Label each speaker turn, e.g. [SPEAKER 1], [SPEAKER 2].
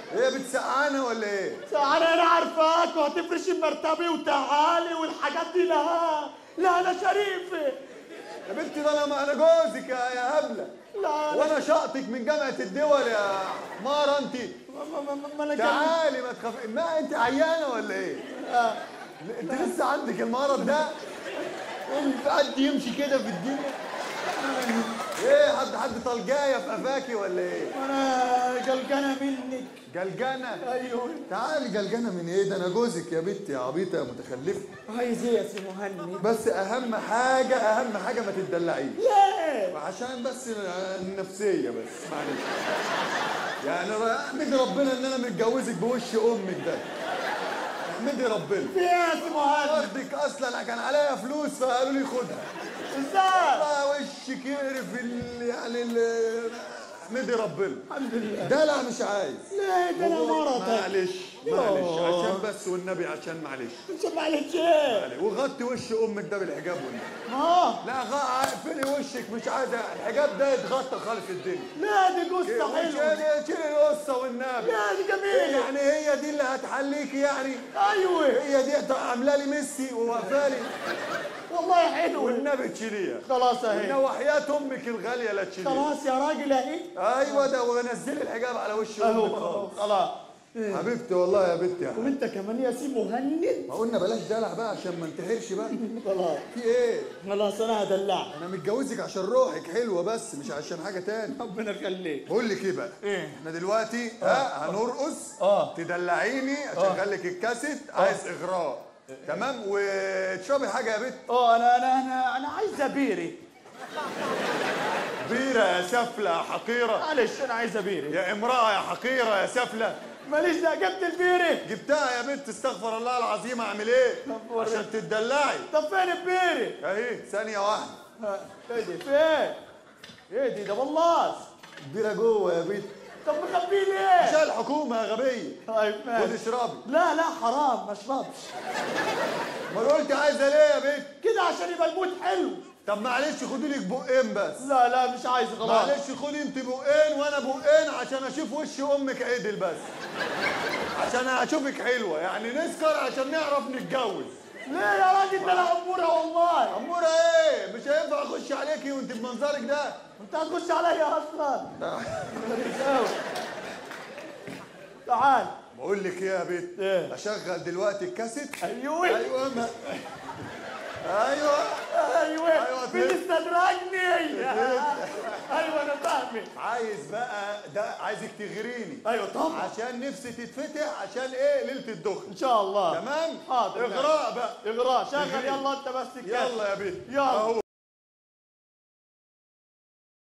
[SPEAKER 1] ايه بتسقعنا ولا ايه
[SPEAKER 2] انا انا عارفاك وهتفرش المرتبه وتعالي والحاجات دي لها لا انا شريفه
[SPEAKER 1] يا بنتي ده انا انا جوزك يا يا هبله
[SPEAKER 2] لا أنا
[SPEAKER 1] وانا شقطك من جامعه الدول يا مارا انت
[SPEAKER 2] ما, ما, ما, ما انا جنب-
[SPEAKER 1] تعالي ما تخافي ما انت عيانه ولا ايه
[SPEAKER 2] آه.
[SPEAKER 1] انت لسه عندك المرض ده
[SPEAKER 2] في حد يمشي كده في الدنيا
[SPEAKER 1] ايه حد حد طلقايه في قفاكي ولا ايه
[SPEAKER 2] وانا قلقانه منك
[SPEAKER 1] جلجنه
[SPEAKER 2] ايوه
[SPEAKER 1] تعالي جلجنه من ايه ده انا جوزك يا بنتي يا عبيطه يا متخلفه
[SPEAKER 2] عايز ايه يا سي مهند
[SPEAKER 1] بس اهم حاجه اهم حاجه ما تتدلعيش
[SPEAKER 2] ليه
[SPEAKER 1] عشان بس النفسيه بس معلش يعني احمدي ربنا ان انا متجوزك بوش امك ده احمدي ربنا
[SPEAKER 2] في ايه يا سي مهند
[SPEAKER 1] واخدك اصلا كان عليا فلوس فقالوا لي خدها
[SPEAKER 2] ازاي
[SPEAKER 1] والله وشك يقرف ال- يعني ال- احمدي ربنا
[SPEAKER 2] الحمد لله
[SPEAKER 1] دلع مش عايز
[SPEAKER 2] ليه ده انا مرضك
[SPEAKER 1] معلش معلش
[SPEAKER 2] يوه.
[SPEAKER 1] عشان بس والنبي عشان معلش
[SPEAKER 2] مش معلش ايه
[SPEAKER 1] معلش. وغطي وش امك ده بالحجاب والنبي
[SPEAKER 2] اه
[SPEAKER 1] لا غ- اقفلي وشك مش عايزه الحجاب ده يتغطى خالص الدنيا
[SPEAKER 2] لا دي قصه حلوه
[SPEAKER 1] شيلي شيلي القصه والنبي
[SPEAKER 2] لا دي
[SPEAKER 1] إيه
[SPEAKER 2] جميله
[SPEAKER 1] يعني هي دي اللي هتحليكي يعني
[SPEAKER 2] ايوه
[SPEAKER 1] هي دي عامله لي ميسي وواقفالي
[SPEAKER 2] والله حلو
[SPEAKER 1] والنبي تشيليها
[SPEAKER 2] خلاص اهي
[SPEAKER 1] وحياة امك الغاليه لا تشيليها
[SPEAKER 2] خلاص يا راجل اهي
[SPEAKER 1] ايوه ده ونزلي الحجاب على وش امك
[SPEAKER 2] اهو
[SPEAKER 1] خالص
[SPEAKER 2] خلاص
[SPEAKER 1] حبيبتي والله يا بنتي يا حبيبتي.
[SPEAKER 2] وانت كمان يا سي مهند
[SPEAKER 1] ما قلنا بلاش دلع بقى عشان ما انتحرش بقى
[SPEAKER 2] خلاص
[SPEAKER 1] في ايه
[SPEAKER 2] خلاص انا هدلعك
[SPEAKER 1] انا متجوزك عشان روحك حلوه بس مش عشان حاجه تاني
[SPEAKER 2] ربنا يخليك
[SPEAKER 1] بقول لك ايه بقى
[SPEAKER 2] ايه
[SPEAKER 1] احنا دلوقتي ها هنرقص
[SPEAKER 2] آه.
[SPEAKER 1] تدلعيني اشغل لك الكاسيت عايز اغراء تمام وتشربي حاجه يا بنت
[SPEAKER 2] اه انا انا انا انا عايزه بيري
[SPEAKER 1] بيره يا سفله يا حقيره
[SPEAKER 2] معلش انا عايزه بيري
[SPEAKER 1] يا امراه يا حقيره يا سفله
[SPEAKER 2] ماليش ده جبت البيري
[SPEAKER 1] جبتها يا بنت استغفر الله العظيم اعمل ايه
[SPEAKER 2] طب وريني.
[SPEAKER 1] عشان تدلعي
[SPEAKER 2] طب فين البيري
[SPEAKER 1] اهي ثانيه واحده
[SPEAKER 2] ها، ايه دي فين ايه دي ده والله
[SPEAKER 1] البيره جوه يا بنت
[SPEAKER 2] طب مخبيه ليه
[SPEAKER 1] عشان الحكومه يا غبيه
[SPEAKER 2] طيب
[SPEAKER 1] خد
[SPEAKER 2] ماشي
[SPEAKER 1] اشربي
[SPEAKER 2] لا لا حرام ما اشربش
[SPEAKER 1] ما قلت عايزه ليه يا بنت
[SPEAKER 2] كده عشان يبقى الموت حلو
[SPEAKER 1] طب معلش خدي لك بقين بس
[SPEAKER 2] لا لا مش عايز خلاص
[SPEAKER 1] معلش خدي انت بقين وانا بقين عشان اشوف وش امك عدل بس عشان اشوفك حلوه يعني نسكر عشان نعرف نتجوز
[SPEAKER 2] ليه يا راجل ده انا اموره والله
[SPEAKER 1] اموره ايه مش هينفع اخش عليكي وانت بمنظرك ده
[SPEAKER 2] انت هتخش عليا اصلا ماليش قوي. تعال
[SPEAKER 1] بقول لك ايه يا بنت
[SPEAKER 2] ايه؟
[SPEAKER 1] اشغل دلوقتي الكاسيت
[SPEAKER 2] ايوه
[SPEAKER 1] ايوه ما ايوه
[SPEAKER 2] ايوه
[SPEAKER 1] أيوة،
[SPEAKER 2] بتستدرجني ايوه انا فاهمك
[SPEAKER 1] عايز بقى ده عايزك تغريني
[SPEAKER 2] ايوه طبعا
[SPEAKER 1] عشان نفسي تتفتح عشان ايه ليله الدخن
[SPEAKER 2] ان شاء الله
[SPEAKER 1] تمام
[SPEAKER 2] حاضر
[SPEAKER 1] اغراء بقى
[SPEAKER 2] اغراء شغل
[SPEAKER 1] اغري.
[SPEAKER 2] يلا انت بس الكاس.
[SPEAKER 1] يلا يا بنت
[SPEAKER 2] يلا.
[SPEAKER 1] اهو